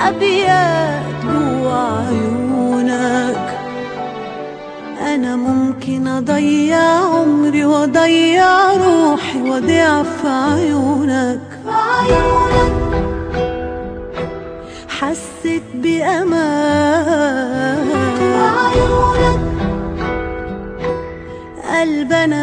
أبيات جوا عيونك أنا ممكن أضيع عمري وأضيع روحي وأضيع في عيونك في عيونك حسيت بأمان في عيونك قلبي أنا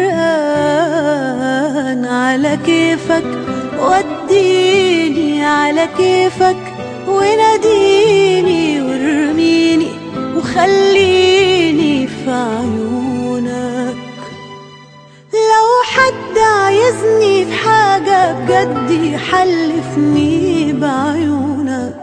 غرقان على كيفك وديني على كيفك وناديني وارميني وخليني في عيونك لو حد عايزني في حاجة بجد يحلفني بعيونك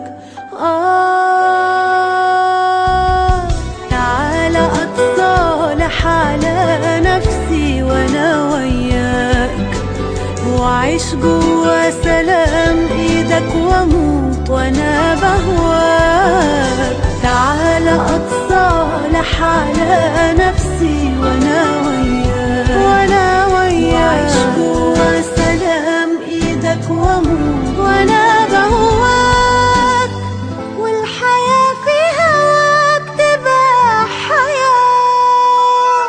آه تعالى أتصالح على نفسي وأنا وياك وأعيش جوا سلام إيدك وأموت وأنا بهواك تعالى أتصالح على نفسي وأنا وياك وأنا وياك وأعيش جوا سلام إيدك وأموت وأنا بهواك والحياة في هواك تبقى حياة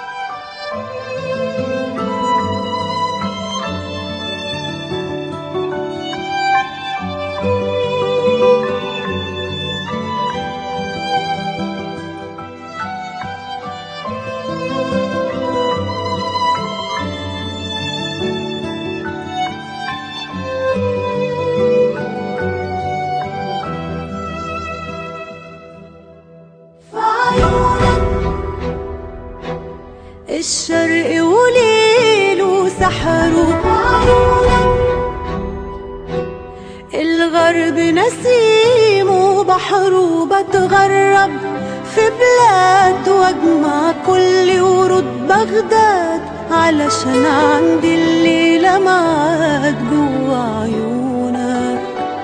في عيونك الشرق وليل وسحره في عيونك الغرب نسيم وبحر بتغرب في بلاد واجمع كل ورود بغداد علشان عندي الليلة معاد جوا عيونك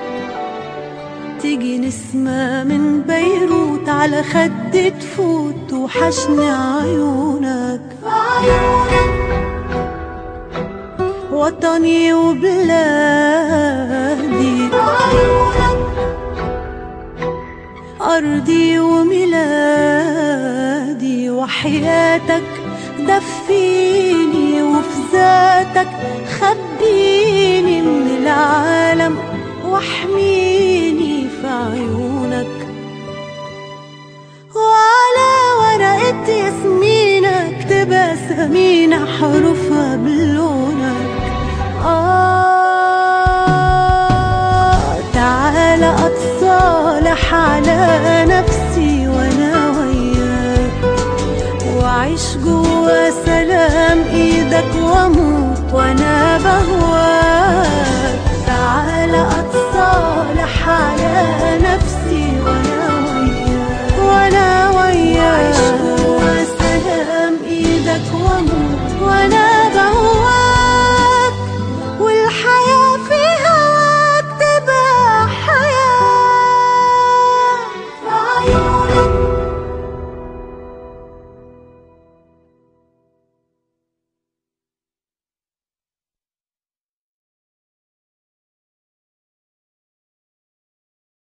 تيجي نسمة من بيروت على خد تفوت وحشني عيونك في عيونك وطني وبلادي في عيونك أرضي وميلادي وحياتك دفيني وفي ذاتك خبيني من العالم واحميني في عيونك وعلى ورقة ياسمينك تبقى سمينة حروفها باللون